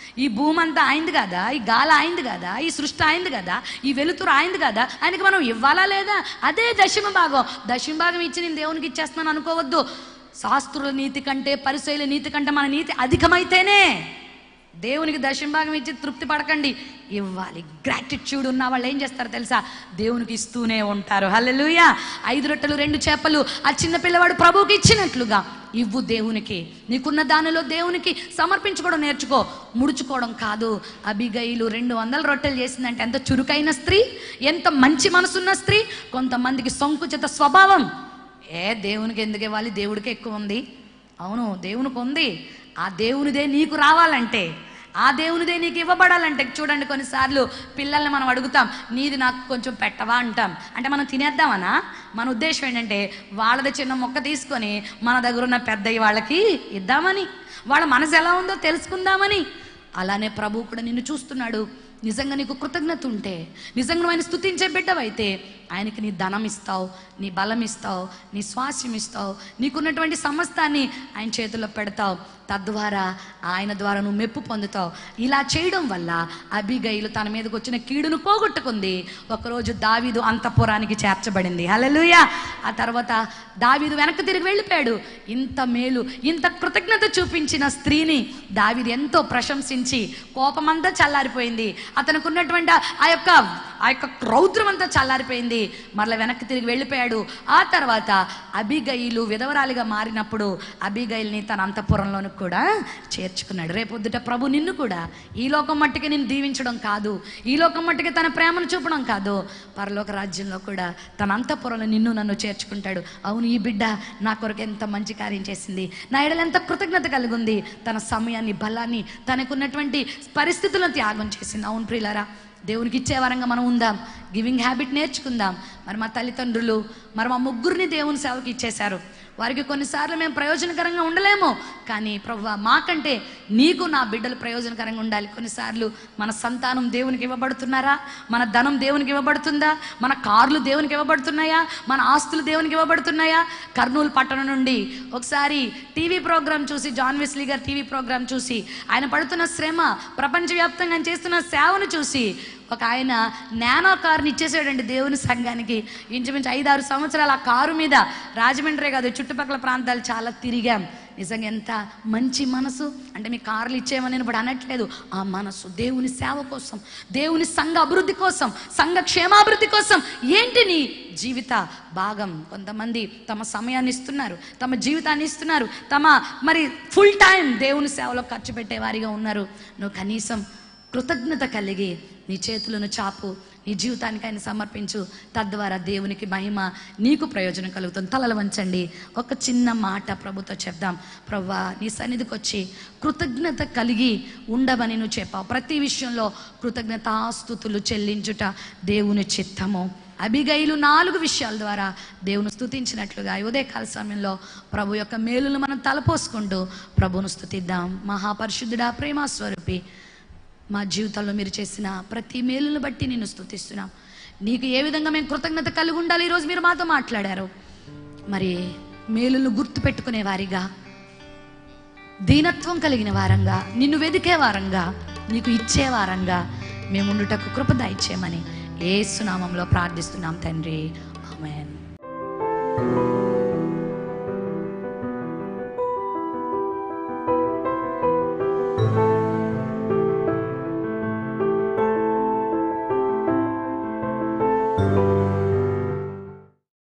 ఈ భూమి అంతా అయింది కదా ఈ గాలి అయింది కదా ఈ సృష్టి అయింది కదా ఈ వెలుతురు అయింది కదా ఆయనకి మనం ఇవ్వాలా లేదా అదే దశమ భాగం దశమ భాగం ఇచ్చి నేను దేవునికి ఇచ్చేస్తున్నాను అనుకోవద్దు శాస్త్రుల నీతి కంటే పరిశైల నీతి కంటే మన నీతి అధికమైతేనే దేవునికి దశమ భాగం ఇచ్చి తృప్తి పడకండి ఇవ్వాలి గ్రాటిట్యూడ్ ఉన్న వాళ్ళు ఏం చేస్తారు తెలుసా దేవునికి ఇస్తూనే ఉంటారు హల్లెలూయా ఐదు రొట్టెలు రెండు చేపలు ఆ చిన్న పిల్లవాడు ప్రభువుకి ఇచ్చినట్లుగా ఇవ్వు దేవునికి నీకున్న దానిలో దేవునికి సమర్పించుకోవడం నేర్చుకో ముడుచుకోవడం కాదు అబిగైలు రెండు వందల రొట్టెలు చేసిందంటే ఎంత చురుకైన స్త్రీ ఎంత మంచి మనసున్న స్త్రీ కొంతమందికి సంకుచిత స్వభావం ఏ దేవునికి ఎందుకు ఇవ్వాలి దేవుడికి ఎక్కువ ఉంది అవును దేవునికి ఉంది ఆ దేవునిదే నీకు రావాలంటే ఆ దేవునిదే నీకు ఇవ్వబడాలంటే చూడండి కొన్నిసార్లు పిల్లల్ని మనం అడుగుతాం నీది నాకు కొంచెం పెట్టవా అంటాం అంటే మనం తినేద్దామనా మన ఉద్దేశం ఏంటంటే వాళ్ళది చిన్న మొక్క తీసుకొని మన దగ్గర ఉన్న పెద్దయ్య వాళ్ళకి ఇద్దామని వాళ్ళ మనసు ఎలా ఉందో తెలుసుకుందామని అలానే ప్రభు కూడా నిన్ను చూస్తున్నాడు నిజంగా నీకు కృతజ్ఞత ఉంటే నిజంగా నువ్వు ఆయన స్థుతించే బిడ్డవైతే ఆయనకి నీ ధనం ఇస్తావు నీ బలం ఇస్తావు నీ స్వాస్యం ఇస్తావు నీకున్నటువంటి సమస్తాన్ని ఆయన చేతుల్లో పెడతావు తద్వారా ఆయన ద్వారా నువ్వు మెప్పు పొందుతావు ఇలా చేయడం వల్ల అబిగైలు తన మీదకి వచ్చిన కీడును పోగొట్టుకుంది ఒకరోజు దావీదు అంతఃపురానికి చేర్చబడింది హల్లెలూయ ఆ తర్వాత దావీదు వెనక్కి తిరిగి వెళ్ళిపోయాడు ఇంత మేలు ఇంత కృతజ్ఞత చూపించిన స్త్రీని దావీదు ఎంతో ప్రశంసించి కోపమంతా చల్లారిపోయింది అతనికి ఉన్నటువంటి ఆ- ఆ యొక్క ఆ యొక్క రౌద్రం అంతా చల్లారిపోయింది మరలా వెనక్కి తిరిగి వెళ్ళిపోయాడు ఆ తర్వాత అబిగయిలు విధవరాలిగా మారినప్పుడు అబిగయిల్ని తన అంతఃపురంలోనికి కూడా చేర్చుకున్నాడు రేపొద్దుట ప్రభు నిన్ను కూడా ఈ లోకం మట్టికి నిన్ను దీవించడం కాదు ఈ లోకం మట్టికి తన ప్రేమను చూపడం కాదు పరలోక రాజ్యంలో కూడా తన అంతఃపురంలో నిన్ను నన్ను చేర్చుకుంటాడు అవును ఈ బిడ్డ నా కొరకు ఎంత మంచి కార్యం చేసింది నా ఎడల ఎంత కృతజ్ఞత కలిగి ఉంది తన సమయాన్ని బలాన్ని తనకున్నటువంటి పరిస్థితులను త్యాగం చేసింది అవును ప్రియులారా దేవునికి ఇచ్చే వరంగా మనం ఉందాం గివింగ్ హ్యాబిట్ నేర్చుకుందాం మరి మా తల్లిదండ్రులు మరి మా ముగ్గురిని దేవుని సేవకి ఇచ్చేశారు వారికి కొన్నిసార్లు మేము ప్రయోజనకరంగా ఉండలేము కానీ ప్రభు మాకంటే నీకు నా బిడ్డలు ప్రయోజనకరంగా ఉండాలి కొన్నిసార్లు మన సంతానం దేవునికి ఇవ్వబడుతున్నారా మన ధనం దేవునికి ఇవ్వబడుతుందా మన కార్లు దేవునికి ఇవ్వబడుతున్నాయా మన ఆస్తులు దేవునికి ఇవ్వబడుతున్నాయా కర్నూలు పట్టణం నుండి ఒకసారి టీవీ ప్రోగ్రాం చూసి జాన్ వెస్లీ గారు టీవీ ప్రోగ్రాం చూసి ఆయన పడుతున్న శ్రమ ప్రపంచవ్యాప్తంగా ఆయన చేస్తున్న సేవను చూసి ఒక ఆయన నానో కారుని ఇచ్చేసాడండి దేవుని సంఘానికి ఇంచుమించు ఐదు ఆరు సంవత్సరాలు ఆ కారు మీద రాజమండ్రి కాదు చుట్టుపక్కల ప్రాంతాలు చాలా తిరిగాం నిజంగా ఎంత మంచి మనసు అంటే మీ కార్లు ఇచ్చేయమని నేను ఇప్పుడు అనట్లేదు ఆ మనసు దేవుని సేవ కోసం దేవుని సంఘ అభివృద్ధి కోసం సంఘ క్షేమాభివృద్ధి కోసం ఏంటి నీ జీవిత భాగం కొంతమంది తమ సమయాన్ని ఇస్తున్నారు తమ జీవితాన్ని ఇస్తున్నారు తమ మరి ఫుల్ టైం దేవుని సేవలో ఖర్చు పెట్టే వారిగా ఉన్నారు నువ్వు కనీసం కృతజ్ఞత కలిగి నీ చేతులను చాపు నీ జీవితానికి ఆయన సమర్పించు తద్వారా దేవునికి మహిమ నీకు ప్రయోజనం కలుగుతుంది తలలు వంచండి ఒక చిన్న మాట ప్రభుతో చెప్దాం ప్రవ్వా నీ సన్నిధికి వచ్చి కృతజ్ఞత కలిగి ఉండమని నువ్వు చెప్పావు ప్రతి విషయంలో కృతజ్ఞతాస్థుతులు చెల్లించుట దేవుని చిత్తము అభిగైలు నాలుగు విషయాల ద్వారా దేవుని స్తుతించినట్లుగా ఈ ఉదయకాల సమయంలో ప్రభు యొక్క మేలును మనం తలపోసుకుంటూ ప్రభును స్తుతిద్దాం మహాపరిశుద్ధుడా ప్రేమ స్వరూపి మా జీవితంలో మీరు చేసిన ప్రతి మేలును బట్టి నేను స్తుతిస్తున్నాం నీకు ఏ విధంగా మేము కృతజ్ఞత కలిగి ఉండాలి ఈరోజు మీరు మాతో మాట్లాడారు మరి మేలును గుర్తు పెట్టుకునే వారిగా దీనత్వం కలిగిన వారంగా నిన్ను వెదికే వారంగా నీకు ఇచ్చే వారంగా మేము ఉండుటకు కృప దయచేయమని ఏ సునామంలో ప్రార్థిస్తున్నాం తండ్రి ఆమెన్